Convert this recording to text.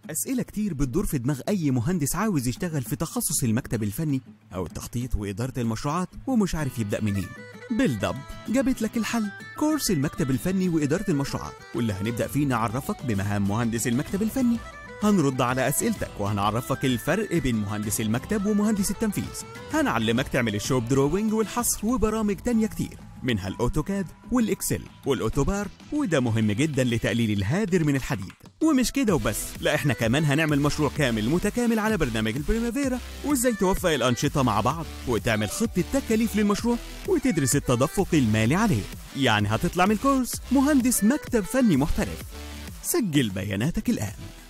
أسئلة كتير بتدور في دماغ أي مهندس عاوز يشتغل في تخصص المكتب الفني أو التخطيط وإدارة المشروعات ومش عارف يبدأ منين بيلد اب جابت لك الحل كورس المكتب الفني وإدارة المشروعات واللي هنبدأ فيه نعرفك بمهام مهندس المكتب الفني هنرد على أسئلتك وهنعرفك الفرق بين مهندس المكتب ومهندس التنفيذ هنعلمك تعمل الشوب دروينج والحصر وبرامج تانية كتير منها الأوتوكاد والإكسل والأوتوبار وده مهم جدا لتقليل الهادر من الحديد ومش كده وبس لا احنا كمان هنعمل مشروع كامل متكامل على برنامج البريمافيرا وازاي توفق الأنشطة مع بعض وتعمل خطة تكاليف للمشروع وتدرس التدفق المالي عليه يعني هتطلع من الكورس مهندس مكتب فني محترف سجل بياناتك الآن